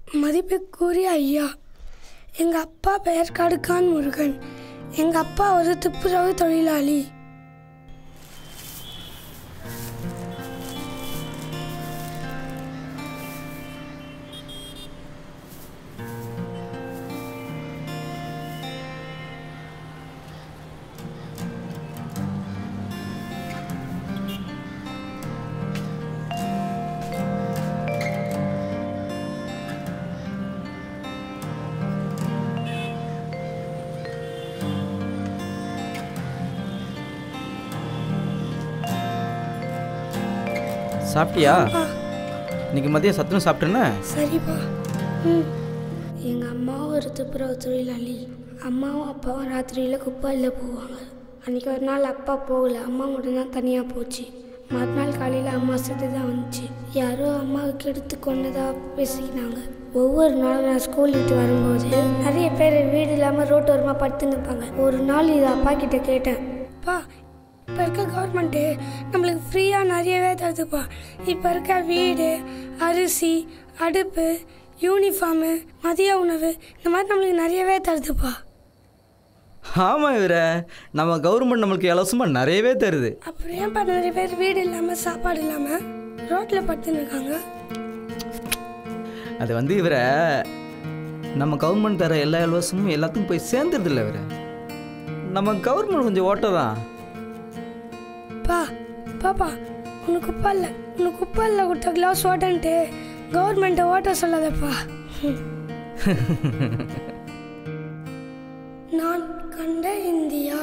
மதிப்புக்குரிய ஐயா எங்கள் அப்பா பெயர் கடுக்கான் முருகன் எங்கள் அப்பா ஒரு துப்புரவு தொழிலாளி சாப்பிட்டியா அப்பா இன்னைக்கு மதியம் சத்துணவு சாப்பிட்டேன்னா சரிப்பா ம் எங்கள் அம்மா ஒரு துப்புரவு தொழிலாளி அம்மாவும் அப்பாவும் ராத்திரியில் குப்பையில் போவாங்க அன்றைக்கி ஒரு நாள் அப்பா போகல அம்மா மட்டும்தான் தனியாக போச்சு மறுநாள் காலையில் அம்மா செத்து தான் வந்துச்சு யாரோ அம்மாவுக்கு எடுத்து கொண்டதாக பேசிக்கினாங்க ஒவ்வொரு நாளும் நான் ஸ்கூல் விட்டு வரும்போது நிறைய பேர் வீடு இல்லாமல் ரோட்டோரமாக படுத்து நிற்பாங்க ஒரு நாள் இது அப்பா கிட்ட கேட்டேன் அப்பா இப்போ இருக்க கவர்மெண்ட்டு நம்மளுக்கு ஃப்ரீயாக நிறையவே தருதுப்பா இப்போ இருக்க வீடு அரிசி அடுப்பு யூனிஃபார்மு மதிய உணவு இந்த மாதிரி நம்மளுக்கு நிறையவே தருதுப்பா ஆமாம் இவர நம்ம கவர்மெண்ட் நம்மளுக்கு இலவசமாக நிறையவே தருது அப்புறம் ஏன்ப்பா நிறைய பேர் வீடு இல்லாமல் சாப்பாடு இல்லாமல் ரோட்டில் படுத்துன்னு இருக்காங்க அது வந்து இவரை நம்ம கவர்மெண்ட் தர எல்லா இலவசமும் எல்லாத்துக்கும் போய் சேர்ந்துருது இல்லை இவர நம்ம கவர்மெண்ட் கொஞ்சம் ஓட்ட தான் பா பாப்பா உனக்கு குப்பை இல்லை உனக்கு குப்பை இல்லை கொடுத்த கிளாஸ் ஓட்டன்ட்டு கவர்மெண்ட்டை ஓட்ட சொல்லாதப்பா நான் கண்ட இந்தியா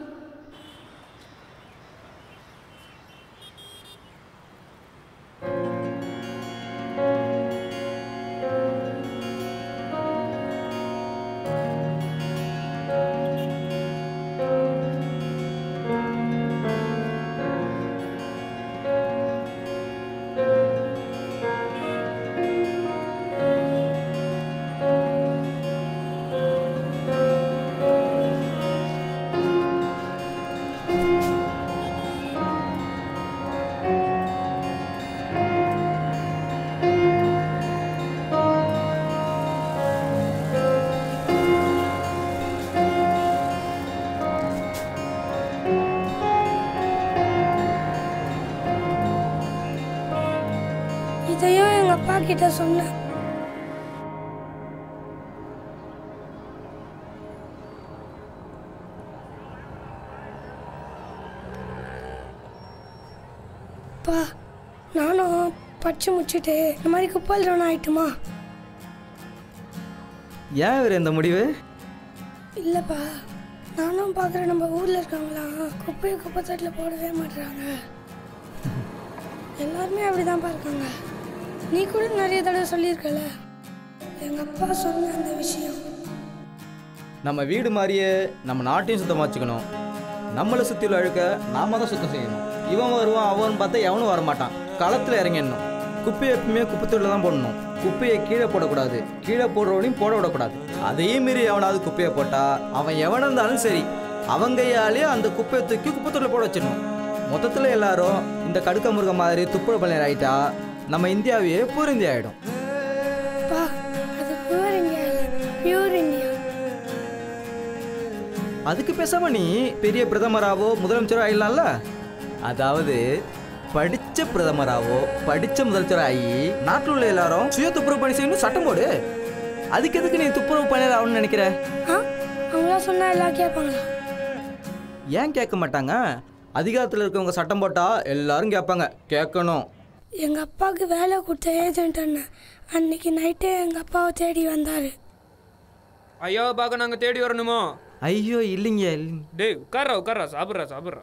இதையும் எங்கள் அப்பா கிட்ட சொன்னேன் அப்பா நானும் படிச்சு முடிச்சுட்டு இந்த மாதிரி குப்பல் ரோன் ஆயிட்டுமா ஏன் இவர் இந்த முடிவு இல்லைப்பா நானும் பார்க்குறேன் நம்ம ஊரில் இருக்கவங்களாம் குப்பையை குப்பை தட்டில் போடவே மாட்டுறாங்க எல்லாருமே அப்படிதான்ப்பா இருக்காங்க நீ கூட நிறைய தடவை சொல்லியிருக்கல எங்கள் அப்பா சொன்ன அந்த விஷயம் நம்ம வீடு மாதிரியே நம்ம நாட்டையும் சுத்தமாக வச்சுக்கணும் நம்மளை சுற்றி உள்ள அழுக்க நாம தான் சுத்தம் செய்யணும் இவன் வருவான் அவன் பார்த்தா எவனும் வரமாட்டான் களத்தில் இறங்கிடணும் குப்பையை எப்பவுமே குப்பைத்தொட்டில் தான் போடணும் குப்பையை கீழே போடக்கூடாது கீழே போடுறவனையும் போட விடக்கூடாது அதையும் மீறி எவனாவது குப்பையை போட்டா அவன் எவனா இருந்தாலும் சரி அவங்க கையாலே அந்த குப்பையை தூக்கி குப்பைத்தொட்டில் போட வச்சிடணும் மொத்தத்தில் எல்லாரும் இந்த கடுக்க முருக மாதிரி துப்புரவு பணியர் ஆயிட்டா நம்ம இந்தியாவையே பூர் இந்தியா ஆயிடும் அப்பா அது பியூர் இந்தியா இல்லை பியூர் இந்தியா அதுக்கு பேசாம நீ பெரிய பிரதமராவோ முதலமைச்சரோ ஆயிடலாம்ல அதாவது படிச்ச பிரதமராவோ படிச்ச முதலமைச்சரோ ஆகி நாட்டில் உள்ள எல்லாரும் சுய துப்புரவு பணி செய்யணும் சட்டம் போடு அதுக்கு எதுக்கு நீ துப்புரவு பணியாளர் ஆகணும்னு நினைக்கிற ஆ அவங்களா சொன்னால் எல்லாம் கேட்பாங்களா ஏன் கேட்க மாட்டாங்க அதிகாரத்தில் இருக்கவங்க சட்டம் போட்டா எல்லாரும் கேட்பாங்க கேட்கணும் எங்கள் அப்பாவுக்கு வேலை கொடுத்த ஏஜென்ட் அண்ணன் அன்னைக்கு நைட்டே எங்கள் அப்பாவை தேடி வந்தார் ஐயாவை பார்க்க நாங்கள் தேடி வரணுமோ ஐயோ இல்லைங்க இல்லைங்க டேய் உட்கார்றா உட்கார்றா சாப்பிட்றா சாப்பிட்றா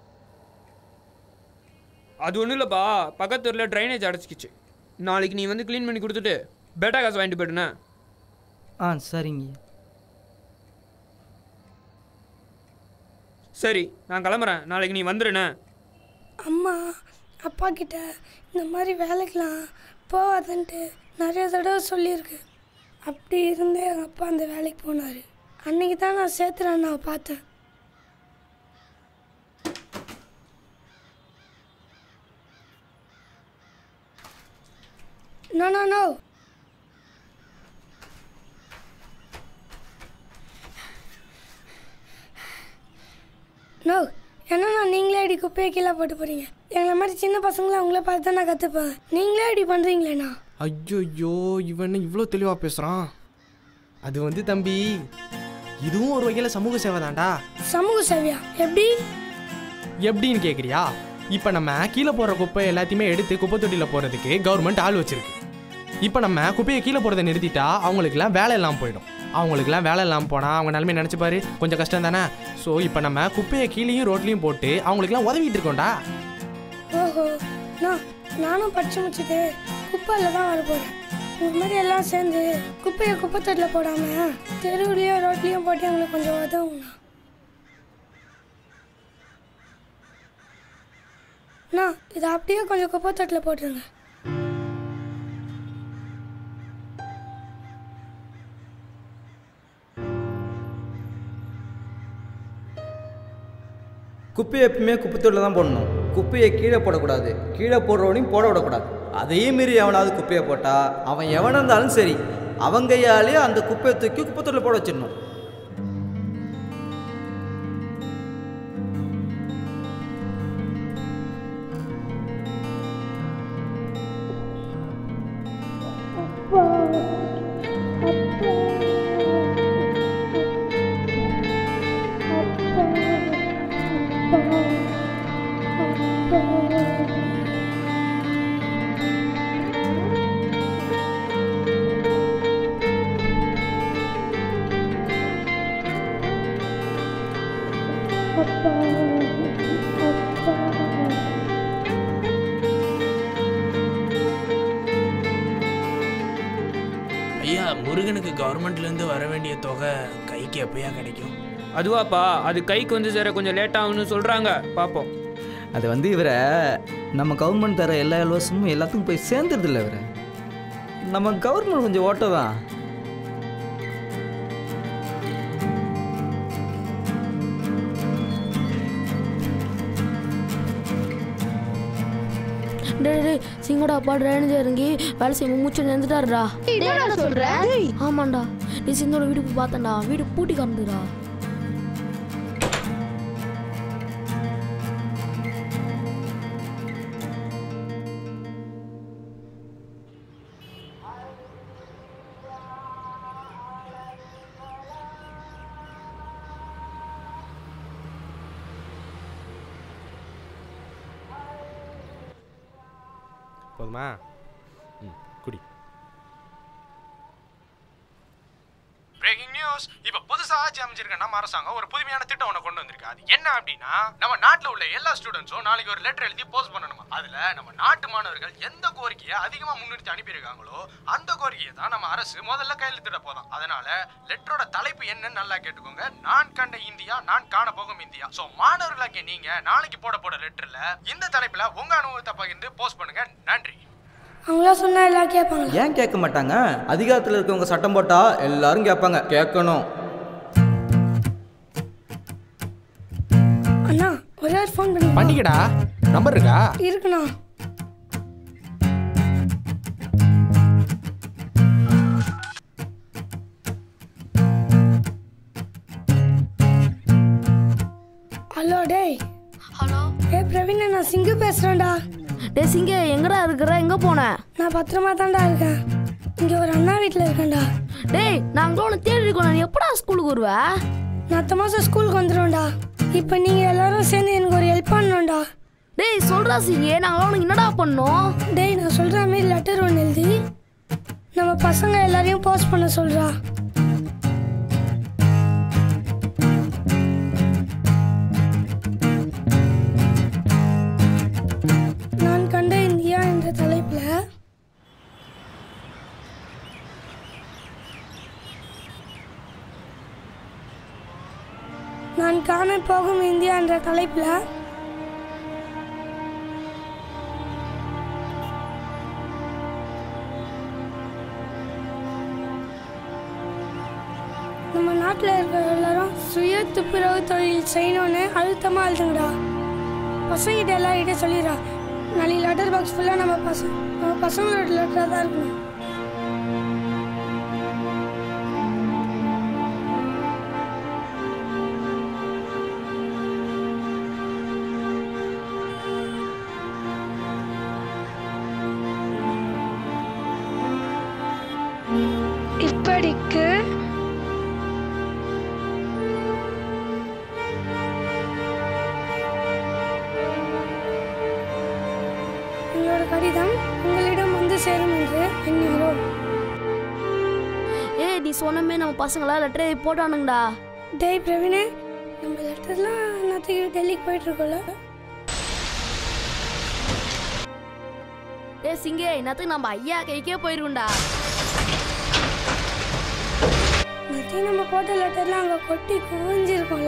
அது ஒன்றும் இல்லைப்பா பக்கத்து ஊரில் ட்ரைனேஜ் அடைச்சிக்கிச்சு நாளைக்கு நீ வந்து க்ளீன் பண்ணி கொடுத்துட்டு பேட்டா காசு வாங்கிட்டு போயிட்டுனே ஆ சரிங்க சரி நான் கிளம்புறேன் நாளைக்கு நீ வந்துடுண்ணே அம்மா அப்பா கிட்ட இந்த மாதிரி வேலைக்கெலாம் போகாதன்ட்டு நிறைய தடவை சொல்லியிருக்கு அப்படி இருந்தே எங்கள் அப்பா அந்த வேலைக்கு போனார் அன்னைக்கு தான் நான் சேத்துறேன் நான் பார்த்தேன் நோ நோ நோ நோ என்னண்ணா நீங்களே அடி குப்பையை கீழே போட்டு போகிறீங்க எங்களை மாதிரி சின்ன பசங்களும் அவங்கள பார்த்து தான் நான் கற்றுப்பேன் நீங்களே அடி பண்ணுறீங்களேண்ணா ஐயோ இவன் இவ்வளோ தெளிவாக பேசுகிறான் அது வந்து தம்பி இதுவும் ஒரு வகையில் சமூக சேவை தான்டா சமூக சேவையா எப்படி எப்படின்னு கேட்குறியா இப்போ நம்ம கீழே போடுற குப்பை எல்லாத்தையுமே எடுத்து குப்பை தொட்டியில் போடுறதுக்கு கவர்மெண்ட் ஆள் வச்சிருக்கு இப்போ நம்ம குப்பையை கீழே போடுறதை நிறுத்திட்டா அவங்களுக்குலாம் வேலை இல்லாமல் போயிடும் அவங்களுக்குலாம் வேலை இல்லாமல் போனால் அவங்க நிலைமை நினச்சி பாரு கொஞ்சம் கஷ்டம் தானே ஸோ இப்போ நம்ம குப்பையை கீழேயும் ரோட்லேயும் போட்டு அவங்களுக்குலாம் உதவிட்டு இருக்கோம்டா ஓஹோ நான் நானும் படிச்சு முடிச்சுட்டு குப்பையில் தான் வர போகிறேன் இந்த மாதிரி எல்லாம் சேர்ந்து குப்பையை குப்பை தொட்டில் போடாமல் தெருவுலேயும் ரோட்லேயும் போட்டு எங்களுக்கு கொஞ்சம் உதவுங்கண்ணா அண்ணா இதை அப்படியே கொஞ்சம் குப்பை தொட்டில் போட்டுருங்க குப்பையை எப்பயுமே குப்பைத்தொட்டில் தான் போடணும் குப்பையை கீழே போடக்கூடாது கீழே போடுறவனையும் போட விடக்கூடாது அதையும் மீறி எவனாவது குப்பையை போட்டால் அவன் எவனாக இருந்தாலும் சரி அவங்க கையாலே அந்த குப்பையை தூக்கி குப்பைத்தொட்டில் போட வச்சிடணும் ஐயா முருகனுக்கு கவர்மெண்ட்லேருந்து வர வேண்டிய தொகை கைக்கு எப்பயா கிடைக்கும் அதுவாப்பா அது கைக்கு வந்து சேர கொஞ்சம் லேட் ஆகும்னு சொல்கிறாங்க பார்ப்போம் அது வந்து இவரை நம்ம கவர்மெண்ட் தர எல்லா இலவசமும் எல்லாத்துக்கும் போய் சேர்ந்துருதில்ல இவரை நம்ம கவர்மெண்ட் கொஞ்சம் ஓட்ட தான் டேய் டேய் சிங்கோட அப்பா ட்ரைனேஜ் இறங்கி வேலை செய்ய மூச்சு நின்றுட்டாருடா என்ன சொல்ற ஆமாண்டா நீ சிங்கோட வீடு போய் பார்த்தேன்டா வீடு பூட்டி கிடந்துடா போதுமா ம் குடி பிரேக்கிங் நியூஸ் இப்போ புதுசா ஆட்சி அமைச்சிருக்க நம்ம அரசாங்கம் ஒரு புதுமையான திட்டம் ஒன்று கொண்டு வந்திருக்கு அது என்ன அப்படின்னா நம்ம நாட்டில் உள்ள எல்லா ஸ்டூடெண்ட்ஸும் நாளைக்கு ஒரு லெட்டர் எழுதி போஸ்ட் பண்ணணுமா அதுல நம்ம நாட்டு மாணவர்கள் எந்த கோரிக்கையை அதிகமாக முன்னிறுத்தி அனுப்பியிருக்காங்களோ அந்த கோரிக்கையை தான் நம்ம அரசு முதல்ல கையெழுத்திட போதும் அதனால லெட்டரோட தலைப்பு என்னன்னு நல்லா கேட்டுக்கோங்க நான் கண்ட இந்தியா நான் காண போகும் இந்தியா ஸோ மாணவர்களாகிய நீங்க நாளைக்கு போட போற லெட்டர்ல இந்த தலைப்புல உங்க அனுபவத்தை பகிர்ந்து போஸ்ட் பண்ணுங்க நன்றி அவங்களாம் சொன்னால் எல்லாம் கேட்பாங்களா ஏன் கேட்க மாட்டாங்க அதிகாரத்தில் இருக்கவங்க சட்டம் போட்டால் எல்லாரும் கேட்பாங்க கேட்கணும் அண்ணா ஒரே ஒரு ஃபோன் பண்ணி பண்ணிக்கடா நம்பர் இருக்கா இருக்குண்ணா ஹலோ டேய் ஹலோ ஏ பிரவீன் நான் சிங்கு பேசுகிறேன்டா டேய் சிங்க எங்கடா இருக்கிற எங்க போன நான் பத்திரமா தான்டா இருக்கேன் இங்கே ஒரு அண்ணா வீட்டில் இருக்கேன்டா டேய் நாங்கள் உன்னை தேடி இருக்கோம் நீ எப்படா ஸ்கூலுக்கு வருவ நான் அடுத்த மாதம் ஸ்கூலுக்கு வந்துடும்டா இப்போ நீங்கள் எல்லாரும் சேர்ந்து எனக்கு ஒரு ஹெல்ப் பண்ணணும்டா டேய் சொல்றா சிங்க நாங்கள் உனக்கு என்னடா பண்ணோம் டேய் நான் சொல்கிற மாதிரி லெட்டர் ஒன்று எழுதி நம்ம பசங்க எல்லாரையும் போஸ்ட் பண்ண சொல்கிறா நான் கண்ட இந்தியா என்ற தலைப்பில் நான் காண போகும் இந்தியா என்ற தலைப்பில் நம்ம நாட்டில் இருக்கிற எல்லாரும் சுய துப்புரவு தொழில் செய்யணும்னு அழுத்தமாக எழுதுங்கடா பசங்கிட்ட எல்லார்கிட்டையும் சொல்லிடுறா நாளைக்கு லெட்டர் பாக்ஸ் ஃபுல்லாக நம்ம பசங்க நம்ம பசங்களோட லெட்டராக தான் இருக்கணும் கடிதம் உங்களிடம் வந்து சேரும் என்று எண்ணுகிறோம் ஏய் நீ சொன்னமே நம்ம பசங்களா லெட்டர் எழுதி போட்டானுங்கடா டேய் பிரவீனே நம்ம லெட்டர்லாம் நேற்றுக்கு டெல்லிக்கு போயிட்டுருக்கோம்ல ஏய் சிங்கே இன்னத்துக்கு நம்ம ஐயா கைக்கே போயிருக்கோம்டா நேற்று நம்ம போட்ட லெட்டர்லாம் அங்கே கொட்டி குவிஞ்சிருக்கோம்ல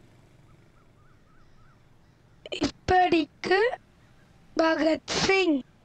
இப்படிக்கு பகத்சிங்